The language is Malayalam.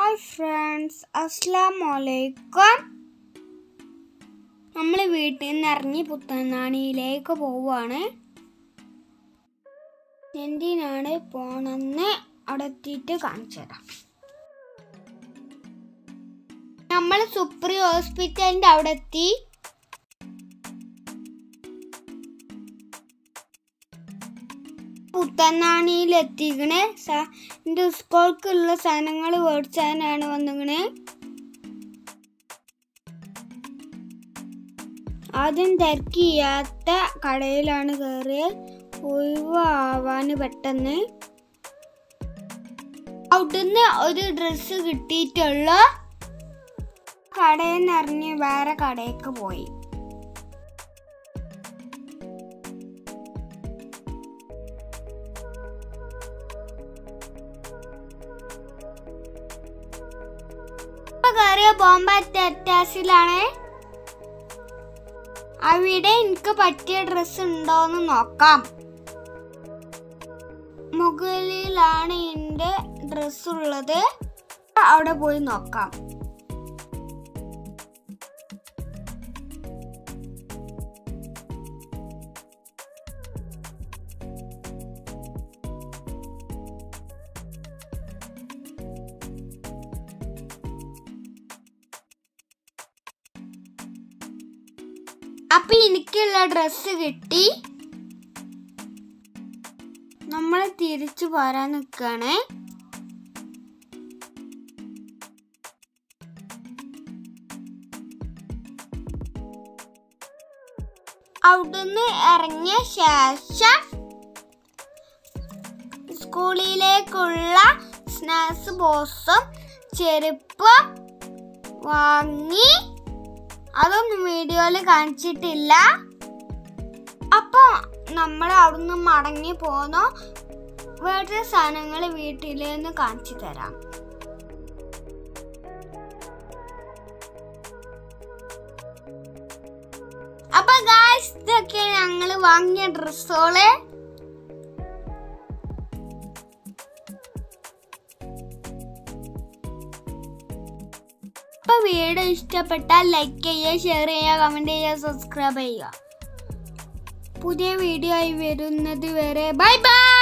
ഹായ് ഫ്രണ്ട്സ് അസ്സാം വലൈക്കും നമ്മൾ വീട്ടിൽ നിന്ന് ഇറങ്ങി പുത്തനാണിയിലേക്ക് പോവാണ് എന്തിനാണ് പോണെന്ന് അവിടെ എത്തിയിട്ട് കാണിച്ചു തരാം നമ്മൾ സുപ്രി ഹോസ്പിറ്റലിൻ്റെ അവിടെ എത്തി പുത്തനാണിയിൽ എത്തിക്കണേ എൻ്റെ സ്കൂൾക്കുള്ള സാധനങ്ങൾ മേടിച്ചാനാണ് വന്നിക്കണേ ആദ്യം തിരക്കിയാത്ത കടയിലാണ് കയറിയത് ഒഴിവാവാന് പെട്ടെന്ന് അവിടുന്ന് ഒരു ഡ്രസ്സ് കിട്ടിയിട്ടുള്ള കടയിൽ നിന്ന് ഇറങ്ങി വേറെ കടയ്ക്ക് പോയി ഇപ്പൊ കയറിയ ബോംബെ തെറ്റാസിലാണ് അവിടെ എനിക്ക് പറ്റിയ ഡ്രസ്സ് ഉണ്ടോന്ന് നോക്കാം മുകളിലാണ് എൻ്റെ ഡ്രസ്സ് ഉള്ളത് അവിടെ പോയി നോക്കാം അപ്പൊ എനിക്കുള്ള ഡ്രസ്സ് കിട്ടി നമ്മൾ തിരിച്ചു പോരാൻ നിൽക്കുകയാണ് അവിടുന്ന് ഇറങ്ങിയ ശേഷം സ്കൂളിലേക്കുള്ള സ്നാക്സ് ബോക്സും ചെരുപ്പ് വാങ്ങി അതൊന്നും വീഡിയോയിൽ കാണിച്ചിട്ടില്ല അപ്പോൾ നമ്മൾ അവിടുന്ന് മടങ്ങി പോന്നു വേറെ സാധനങ്ങൾ വീട്ടിൽ നിന്ന് കാണിച്ചു തരാം അപ്പൊ ഗായ്സ് ഇതൊക്കെ ഞങ്ങൾ വാങ്ങിയ ഡ്രസ്സുകള് അപ്പൊ വീഡിയോ ഇഷ്ടപ്പെട്ടാൽ ലൈക്ക് ചെയ്യുക ഷെയർ ചെയ്യുക കമന്റ് ചെയ്യുക സബ്സ്ക്രൈബ് ചെയ്യുക പുതിയ വീഡിയോ ആയി വരുന്നത് വരെ ബൈ ബൈ